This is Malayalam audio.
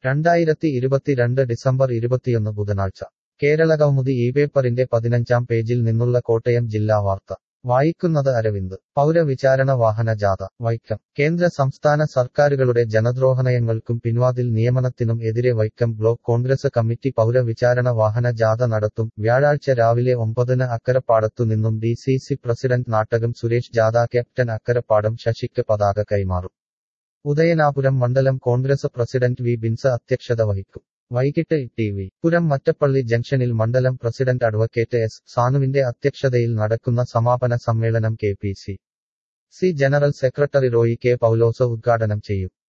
രണ്ടായിരത്തി ഇരുപത്തിരണ്ട് ഡിസംബർ ഇരുപത്തിയൊന്ന് ബുധനാഴ്ച കേരളകൗമുദി ഈ പേപ്പറിന്റെ പതിനഞ്ചാം പേജിൽ നിന്നുള്ള കോട്ടയം ജില്ലാ വാർത്ത വായിക്കുന്നത് അരവിന്ദ് പൗരവിചാരണ വാഹന ജാഥ വൈക്കം കേന്ദ്ര സംസ്ഥാന സർക്കാരുകളുടെ ജനദ്രോഹനയങ്ങൾക്കും പിൻവാതിൽ നിയമനത്തിനും എതിരെ വൈക്കം ബ്ലോക്ക് കോൺഗ്രസ് കമ്മിറ്റി പൗരവിചാരണ വാഹന ജാഥ നടത്തും വ്യാഴാഴ്ച രാവിലെ ഒമ്പതിന് അക്കരപ്പാടത്തു നിന്നും D C C president Nattakom Suresh ജാഥ ക്യാപ്റ്റൻ അക്കരപ്പാടം ശശിക്ക് പതാക കൈമാറും ഉദയനാപുരം മണ്ഡലം കോൺഗ്രസ് പ്രസിഡന്റ് വി ബിൻസ അധ്യക്ഷത വഹിക്കും വൈകിട്ട് ടി വി പുരം മറ്റപ്പള്ളി ജംഗ്ഷനിൽ മണ്ഡലം പ്രസിഡന്റ് അഡ്വക്കേറ്റ് എസ് സാനുവിന്റെ അധ്യക്ഷതയിൽ നടക്കുന്ന സമാപന സമ്മേളനം K P C C general secretary Roy K Paulose ഉദ്ഘാടനം ചെയ്യും